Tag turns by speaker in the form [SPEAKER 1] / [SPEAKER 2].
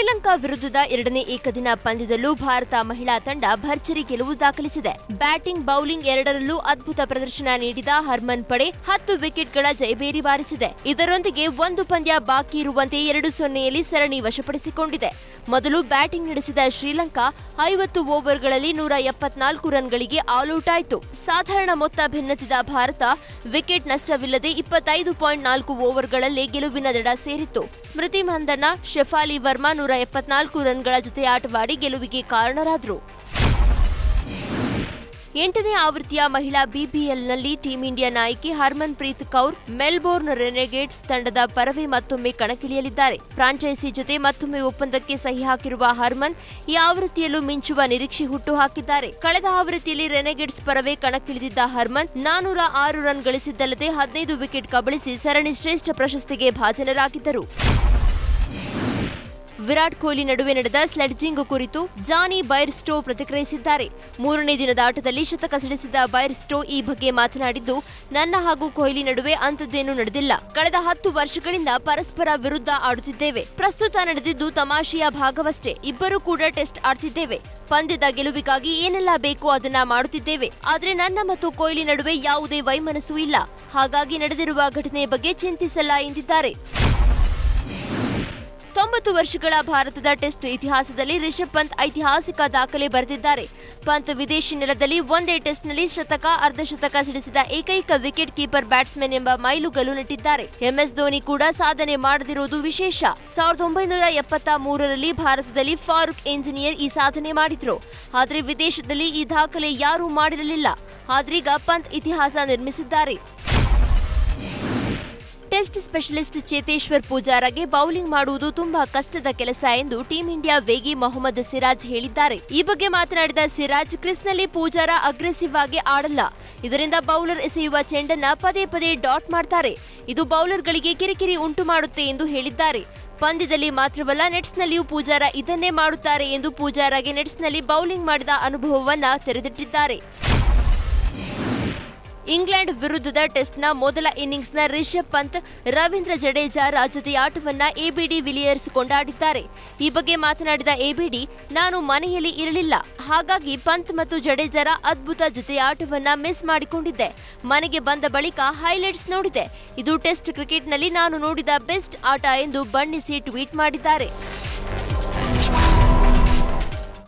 [SPEAKER 1] ಶ್ರೀಲಂಕಾ ವಿರುದ್ಧದ ಎರಡನೇ ಏಕದಿನ ಪಂದ್ಯದಲ್ಲೂ ಭಾರತ ಮಹಿಳಾ ತಂಡ ಭರ್ಜರಿ ಗೆಲುವು ದಾಖಲಿಸಿದೆ ಬ್ಯಾಟಿಂಗ್ ಬೌಲಿಂಗ್ ಎರಡರಲ್ಲೂ ಅದ್ಭುತ ಪ್ರದರ್ಶನ ನೀಡಿದ ಹರ್ಮನ್ ಪಡೆ ಹತ್ತು ವಿಕೆಟ್ಗಳ ಜಯಬೇರಿ ಬಾರಿಸಿದೆ ಇದರೊಂದಿಗೆ ಒಂದು ಪಂದ್ಯ ಬಾಕಿ ಇರುವಂತೆ ಎರಡು ಸೊನ್ನೆಯಲ್ಲಿ ಸರಣಿ ವಶಪಡಿಸಿಕೊಂಡಿದೆ ಮೊದಲು ಬ್ಯಾಟಿಂಗ್ ನಡೆಸಿದ ಶ್ರೀಲಂಕಾ ಐವತ್ತು ಓವರ್ಗಳಲ್ಲಿ ನೂರ ಎಪ್ಪತ್ನಾಲ್ಕು ರನ್ಗಳಿಗೆ ಆಲ್ಔಟ್ ಆಯಿತು ಸಾಧಾರಣ ಮೊತ್ತ ಬೆನ್ನತ್ತಿದ ಭಾರತ ವಿಕೆಟ್ ನಷ್ಟವಿಲ್ಲದೆ ಇಪ್ಪತ್ತೈದು ಪಾಯಿಂಟ್ ನಾಲ್ಕು ಓವರ್ಗಳಲ್ಲೇ ಗೆಲುವಿನ ದಡ ಸೇರಿತ್ತು ಸ್ಮೃತಿ ಮಂದಣ್ಣ ಶೆಫಾಲಿ ವರ್ಮಾ ನೂರ ಎಪ್ಪತ್ನಾಲ್ಕು ರನ್ಗಳ ಜೊತೆ ಆಟವಾಡಿ ಗೆಲುವಿಗೆ ಕಾರಣರಾದರು ಎಂಟನೇ ಆವೃತ್ತಿಯ ಮಹಿಳಾ ಬಿಬಿಎಲ್ನಲ್ಲಿ ಟೀಂ ಇಂಡಿಯಾ ನಾಯಕಿ Harmanpreet Kaur Melbourne Renegades ತಂಡದ ಪರವೇ ಮತ್ತೊಮ್ಮೆ ಕಣಕ್ಕಿಳಿಯಲಿದ್ದಾರೆ ಫ್ರಾಂಚೈಸಿ ಜೊತೆ ಮತ್ತೊಮ್ಮೆ ಒಪ್ಪಂದಕ್ಕೆ ಸಹಿ ಹಾಕಿರುವ ಹರ್ಮನ್ ಈ ಆವೃತ್ತಿಯಲ್ಲೂ ಮಿಂಚುವ ನಿರೀಕ್ಷೆ ಹುಟ್ಟು ಹಾಕಿದ್ದಾರೆ ಕಳೆದ ಆವೃತ್ತಿಯಲ್ಲಿ ರೆನೆಗೇಟ್ಸ್ ಪರವೇ ಕಣಕ್ಕಿಳಿದಿದ್ದ ಹರ್ಮನ್ ನಾನೂರ ಆರು ರನ್ ಗಳಿಸಿದ್ದಲ್ಲದೆ ಹದಿನೈದು ವಿಕೆಟ್ ಕಬಳಿಸಿ ಸರಣಿ ಶ್ರೇಷ್ಠ ಪ್ರಶಸ್ತಿಗೆ ಭಾಜನರಾಗಿದ್ದರು ವಿರಾಟ್ ಕೊಹ್ಲಿ ನಡುವೆ ನಡೆದ ಸ್ಲೆಡ್ಜಿಂಗ್ ಕುರಿತು ಜಾನಿ ಬೈರ್ ಸ್ಟೋ ಪ್ರತಿಕ್ರಿಯಿಸಿದ್ದಾರೆ ಮೂರನೇ ದಿನದ ಆಟದಲ್ಲಿ ಶತಕ ಸಿಡಿಸಿದ ಬೈರ್ ಸ್ಟೋ ಈ ಬಗ್ಗೆ ಮಾತನಾಡಿದ್ದು ನನ್ನ ಹಾಗೂ ಕೊಹ್ಲಿ ನಡುವೆ ಅಂಥದ್ದೇನೂ ನಡೆದಿಲ್ಲ ಕಳೆದ ಹತ್ತು ವರ್ಷಗಳಿಂದ ಪರಸ್ಪರ ವಿರುದ್ಧ ಆಡುತ್ತಿದ್ದೇವೆ ಪ್ರಸ್ತುತ ನಡೆದಿದ್ದು ತಮಾಷೆಯ ಭಾಗವಷ್ಟೇ ಇಬ್ಬರೂ ಕೂಡ ಟೆಸ್ಟ್ ಆಡ್ತಿದ್ದೇವೆ ಪಂದ್ಯದ ಗೆಲುವಿಗಾಗಿ ಏನೆಲ್ಲ ಬೇಕೋ ಅದನ್ನ ಮಾಡುತ್ತಿದ್ದೇವೆ ಆದ್ರೆ ನನ್ನ ಮತ್ತು ಕೊಹ್ಲಿ ನಡುವೆ ಯಾವುದೇ ವೈಮನಸ್ಸು ಇಲ್ಲ ಹಾಗಾಗಿ ನಡೆದಿರುವ ಘಟನೆಯ ಬಗ್ಗೆ ಚಿಂತಿಸಲ್ಲ ಎಂದಿದ್ದಾರೆ ತೊಂಬತ್ತು ವರ್ಷಗಳ ಭಾರತದ ಟೆಸ್ಟ್ ಇತಿಹಾಸದಲ್ಲಿ ರಿಷಬ್ ಪಂತ್ ಐತಿಹಾಸಿಕ ದಾಖಲೆ ಬರೆದಿದ್ದಾರೆ ಪಂತ್ ವಿದೇಶಿ ನೆಲದಲ್ಲಿ ಒಂದೇ ಟೆಸ್ಟ್ನಲ್ಲಿ ಶತಕ ಅರ್ಧಶತಕ ಸಿಡಿಸಿದ ಏಕೈಕ ವಿಕೆಟ್ ಕೀಪರ್ ಬ್ಯಾಟ್ಸ್ಮನ್ ಎಂಬ ಮೈಲುಗಲ್ಲು ನೆಟ್ಟಿದ್ದಾರೆ ಎಂಎಸ್ ಧೋನಿ ಕೂಡ ಸಾಧನೆ ಮಾಡದಿರುವುದು ವಿಶೇಷ ಸಾವಿರದ ಒಂಬೈನೂರ ಎಪ್ಪತ್ತ ಮೂರರಲ್ಲಿ ಭಾರತದಲ್ಲಿ ಫಾರೂಕ್ ಇಂಜಿನಿಯರ್ ಈ ಸಾಧನೆ ಮಾಡಿದ್ರು ಆದರೆ ವಿದೇಶದಲ್ಲಿ ಈ ದಾಖಲೆ ಯಾರೂ ಮಾಡಿರಲಿಲ್ಲ ಆದ್ರೀಗ ಪಂತ್ ಇತಿಹಾಸ ನಿರ್ಮಿಸಿದ್ದಾರೆ ಟೆಸ್ಟ್ ಸ್ಪೆಷಲಿಸ್ಟ್ ಚೇತೇಶ್ವರ್ ಪೂಜಾರಗೆ ಬೌಲಿಂಗ್ ಮಾಡುವುದು ತುಂಬಾ ಕಷ್ಟದ ಕೆಲಸ ಎಂದು ಟೀಂ ಇಂಡಿಯಾ ವೇಗಿ ಮೊಹಮ್ಮದ್ ಸಿರಾಜ್ ಹೇಳಿದ್ದಾರೆ ಈ ಬಗ್ಗೆ ಮಾತನಾಡಿದ ಸಿರಾಜ್ ಕ್ರಿಸ್ನಲ್ಲಿ ಪೂಜಾರ ಅಗ್ರೆಸಿವ್ ಆಗಿ ಆಡಲ್ಲ ಇದರಿಂದ ಬೌಲರ್ ಎಸೆಯುವ ಚೆಂಡನ್ನ ಪದೇ ಪದೇ ಡಾಟ್ ಮಾಡ್ತಾರೆ ಇದು ಬೌಲರ್ಗಳಿಗೆ ಕಿರಿಕಿರಿ ಉಂಟು ಮಾಡುತ್ತೆ ಎಂದು ಹೇಳಿದ್ದಾರೆ ಪಂದ್ಯದಲ್ಲಿ ಮಾತ್ರವಲ್ಲ ನೆಟ್ಸ್ನಲ್ಲಿಯೂ ಪೂಜಾರ ಇದನ್ನೇ ಮಾಡುತ್ತಾರೆ ಎಂದು ಪೂಜಾರಗೆ ನೆಟ್ಸ್ನಲ್ಲಿ ಬೌಲಿಂಗ್ ಮಾಡಿದ ಅನುಭವವನ್ನ ತೆರೆದಿಟ್ಟಿದ್ದಾರೆ ಇಂಗ್ಲೆಂಡ್ ವಿರುದ್ಧದ ಟೆಸ್ಟ್ನ ಮೊದಲ ಇನ್ನಿಂಗ್ಸ್ನ ರಿಷಬ್ ಪಂತ್ ರವೀಂದ್ರ ಜಡೇಜಾರ ಜೊತೆ ಆಟವನ್ನ ಎಬಿಡಿ ವಿಲಿಯರ್ಸ್ ಕೊಂಡಾಡಿದ್ದಾರೆ ಈ ಬಗ್ಗೆ ಮಾತನಾಡಿದ ಎಬಿಡಿ ನಾನು ಮನೆಯಲ್ಲಿ ಇರಲಿಲ್ಲ ಹಾಗಾಗಿ ಪಂತ್ ಮತ್ತು ಜಡೇಜಾರ ಅದ್ಭುತ ಜೊತೆ ಆಟವನ್ನ ಮಿಸ್ ಮಾಡಿಕೊಂಡಿದ್ದೆ ಮನೆಗೆ ಬಂದ ಬಳಿಕ ಹೈಲೈಟ್ಸ್ ನೋಡಿದೆ ಇದು ಟೆಸ್ಟ್ ಕ್ರಿಕೆಟ್ನಲ್ಲಿ ನಾನು ನೋಡಿದ ಬೆಸ್ಟ್ ಆಟ ಎಂದು ಬಣ್ಣಿಸಿ ಟ್ವೀಟ್ ಮಾಡಿದ್ದಾರೆ